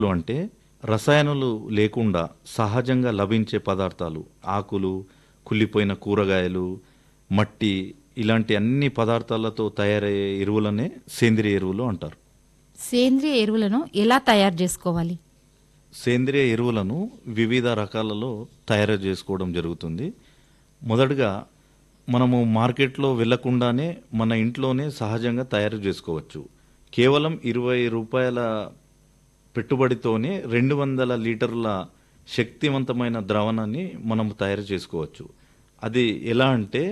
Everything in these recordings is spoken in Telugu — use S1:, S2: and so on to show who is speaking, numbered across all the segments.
S1: అంటే రసాయనాలు లేకుండా సహజంగా లభించే పదార్థాలు ఆకులు కుళ్ళిపోయిన కూరగాయలు మట్టి ఇలాంటి అన్ని పదార్థాలతో తయారయ్యే ఎరువులనే సేంద్రియ ఎరువులు అంటారు
S2: సేంద్రియ ఎరువులను ఎలా తయారు చేసుకోవాలి
S1: సేంద్రియ ఎరువులను వివిధ రకాలలో తయారు చేసుకోవడం జరుగుతుంది మొదటగా మనము మార్కెట్లో వెళ్లకుండానే మన ఇంట్లోనే సహజంగా తయారు చేసుకోవచ్చు కేవలం ఇరవై రూపాయల పెట్టుబడితోనే రెండు వందల లీటర్ల శక్తివంతమైన ద్రావణాన్ని మనం తయారు చేసుకోవచ్చు అది ఎలా అంటే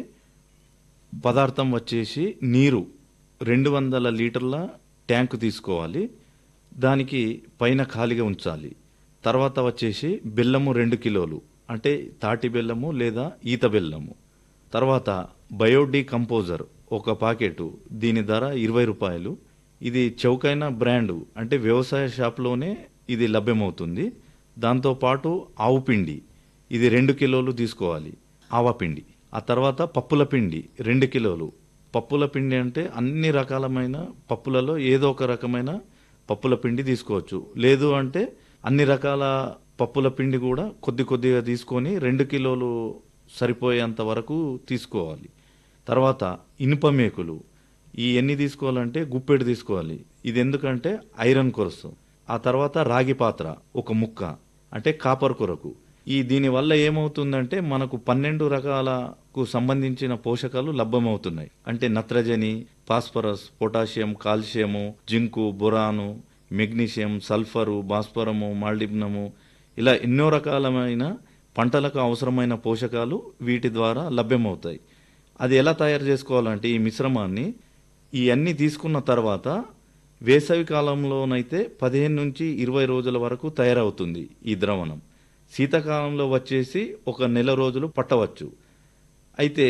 S1: పదార్థం వచ్చేసి నీరు రెండు వందల లీటర్ల ట్యాంకు తీసుకోవాలి దానికి పైన ఖాళీగా ఉంచాలి తర్వాత వచ్చేసి బెల్లము రెండు కిలోలు అంటే తాటి బెల్లము లేదా ఈత బెల్లము తర్వాత బయోడీ కంపోజర్ ఒక పాకెట్ దీని ధర ఇరవై రూపాయలు ఇది చౌకైన బ్రాండు అంటే వ్యవసాయ షాప్లోనే ఇది లభ్యమవుతుంది దాంతోపాటు ఆవు పిండి ఇది రెండు కిలోలు తీసుకోవాలి ఆవపిండి ఆ తర్వాత పప్పుల పిండి రెండు కిలోలు పప్పుల పిండి అంటే అన్ని రకాలమైన పప్పులలో ఏదో ఒక రకమైన పప్పుల పిండి తీసుకోవచ్చు లేదు అంటే అన్ని రకాల పప్పుల పిండి కూడా కొద్ది కొద్దిగా తీసుకొని రెండు కిలోలు సరిపోయేంత వరకు తీసుకోవాలి తర్వాత ఇనుప మేకులు ఈ ఎన్ని తీసుకోవాలంటే గుప్పెడు తీసుకోవాలి ఇది ఎందుకంటే ఐరన్ కొరసు ఆ తర్వాత రాగి పాత్ర ఒక ముక్క అంటే కాపర్ కొరకు ఈ దీని వల్ల ఏమవుతుందంటే మనకు పన్నెండు రకాలకు సంబంధించిన పోషకాలు లభ్యమవుతున్నాయి అంటే నత్రజని phosphorus potassium calcium zinc boron magnesium sulphur భాస్వరము మాల్డిబ్నము ఇలా ఎన్నో రకాలమైన పంటలకు అవసరమైన పోషకాలు వీటి ద్వారా లభ్యమవుతాయి అది ఎలా తయారు చేసుకోవాలంటే ఈ మిశ్రమాన్ని ఈ అన్ని తీసుకున్న తర్వాత వేసవి కాలంలోనైతే పదిహేను నుంచి ఇరవై రోజుల వరకు తయారవుతుంది ఈ ద్రవణం శీతాకాలంలో వచ్చేసి ఒక నెల రోజులు పట్టవచ్చు అయితే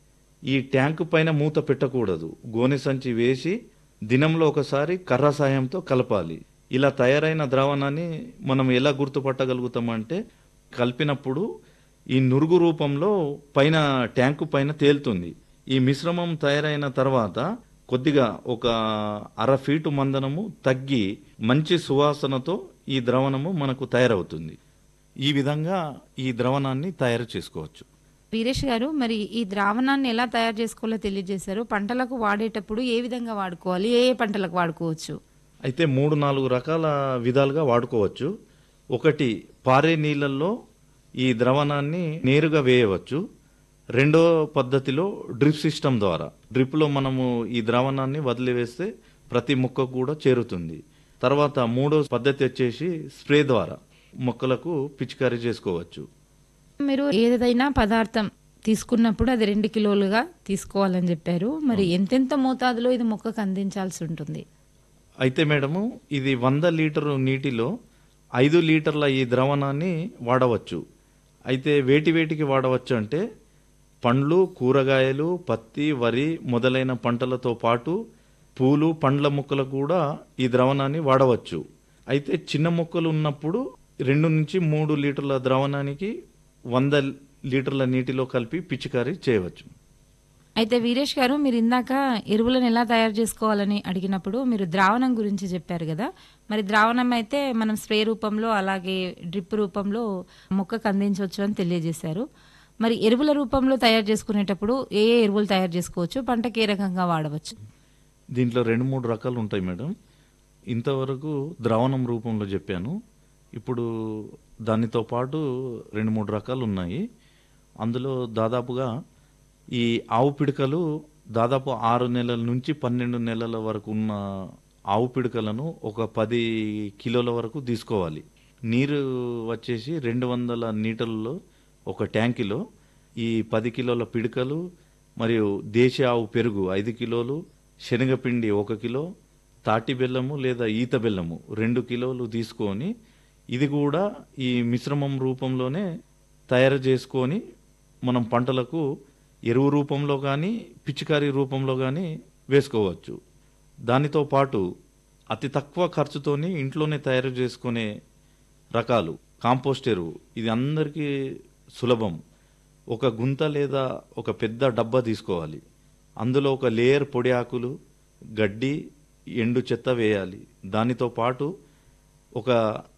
S1: ఈ ట్యాంకు పైన మూత పెట్టకూడదు గోనె సంచి వేసి దినంలో ఒకసారి కర్ర సాయంతో కలపాలి ఇలా తయారైన ద్రావణాన్ని మనం ఎలా గుర్తుపట్టగలుగుతామంటే కలిపినప్పుడు ఈ నురుగు రూపంలో పైన ట్యాంకు పైన తేలుతుంది ఈ మిశ్రమం తయారైన తర్వాత కొద్దిగా ఒక అర ఫీటు మందనము తగ్గి మంచి సువాసనతో ఈ ద్రవణము మనకు తయారవుతుంది ఈ విధంగా ఈ ద్రవణాన్ని తయారు చేసుకోవచ్చు
S2: వీరేష్ గారు మరి ఈ ద్రావణాన్ని ఎలా తయారు చేసుకోవాలో తెలియజేశారు పంటలకు వాడేటప్పుడు ఏ విధంగా వాడుకోవాలి ఏ ఏ పంటలకు వాడుకోవచ్చు
S1: అయితే మూడు నాలుగు రకాల విధాలుగా వాడుకోవచ్చు ఒకటి పారే నీళ్ళల్లో ఈ ద్రవణాన్ని నేరుగా వేయవచ్చు రెండో పద్ధతిలో డ్రిప్ సిస్టమ్ ద్వారా డ్రిప్లో మనము ఈ ద్రావణాన్ని వదిలివేస్తే ప్రతి మొక్క కూడా చేరుతుంది తర్వాత మూడో పద్ధతి వచ్చేసి స్ప్రే ద్వారా మొక్కలకు పిచికారీ చేసుకోవచ్చు
S2: మీరు ఏదైనా పదార్థం తీసుకున్నప్పుడు అది రెండు కిలోలుగా తీసుకోవాలని చెప్పారు మరి ఎంతెంత మోతాదులో ఇది మొక్కకు అందించాల్సి ఉంటుంది
S1: అయితే మేడము ఇది వంద లీటరు నీటిలో ఐదు లీటర్ల ఈ ద్రవణాన్ని వాడవచ్చు అయితే వేటి వేటికి వాడవచ్చు అంటే పండ్లు కూరగాయలు పత్తి వరి మొదలైన పంటలతో పాటు పూలు పండ్ల మొక్కలకు కూడా ఈ ద్రవణాన్ని వాడవచ్చు అయితే చిన్న మొక్కలు ఉన్నప్పుడు రెండు నుంచి మూడు లీటర్ల ద్రవణానికి వంద లీటర్ల నీటిలో కలిపి పిచికారీ చేయవచ్చు
S2: అయితే వీరేష్ గారు మీరు ఇందాక ఎరువులను ఎలా తయారు చేసుకోవాలని అడిగినప్పుడు మీరు ద్రావణం గురించి చెప్పారు కదా మరి ద్రావణం అయితే మనం స్ప్రే రూపంలో అలాగే డ్రిప్ రూపంలో మొక్కకు అందించవచ్చు అని తెలియజేశారు మరి ఎరువుల రూపంలో తయారు చేసుకునేటప్పుడు ఏ ఏ ఎరువులు తయారు చేసుకోవచ్చు పంటకి ఏ రకంగా వాడవచ్చు
S1: దీంట్లో రెండు మూడు రకాలు ఉంటాయి మేడం ఇంతవరకు ద్రావణం రూపంలో చెప్పాను ఇప్పుడు దానితో పాటు రెండు మూడు రకాలు ఉన్నాయి అందులో దాదాపుగా ఈ ఆవు పిడకలు దాదాపు ఆరు నెలల నుంచి పన్నెండు నెలల వరకు ఉన్న ఆవు పిడకలను ఒక పది కిలోల వరకు తీసుకోవాలి నీరు వచ్చేసి రెండు వందల లీటర్లలో ఒక ట్యాంకిలో ఈ పది కిలోల పిడకలు మరియు దేశీ ఆవు పెరుగు ఐదు కిలోలు శనగపిండి ఒక కిలో తాటి బెల్లము లేదా ఈత బెల్లము రెండు కిలోలు తీసుకొని ఇది కూడా ఈ మిశ్రమం రూపంలోనే తయారు చేసుకొని మనం పంటలకు ఎరువు రూపంలో కానీ పిచికారీ రూపంలో కానీ వేసుకోవచ్చు దానితో పాటు అతి తక్కువ ఖర్చుతోని ఇంట్లోనే తయారు చేసుకునే రకాలు కాంపోస్ట్ ఎరువు ఇది అందరికీ సులభం ఒక గుంత లేదా ఒక పెద్ద డబ్బా తీసుకోవాలి అందులో ఒక లేయర్ పొడి ఆకులు గడ్డి ఎండు చెత్త వేయాలి దానితో పాటు ఒక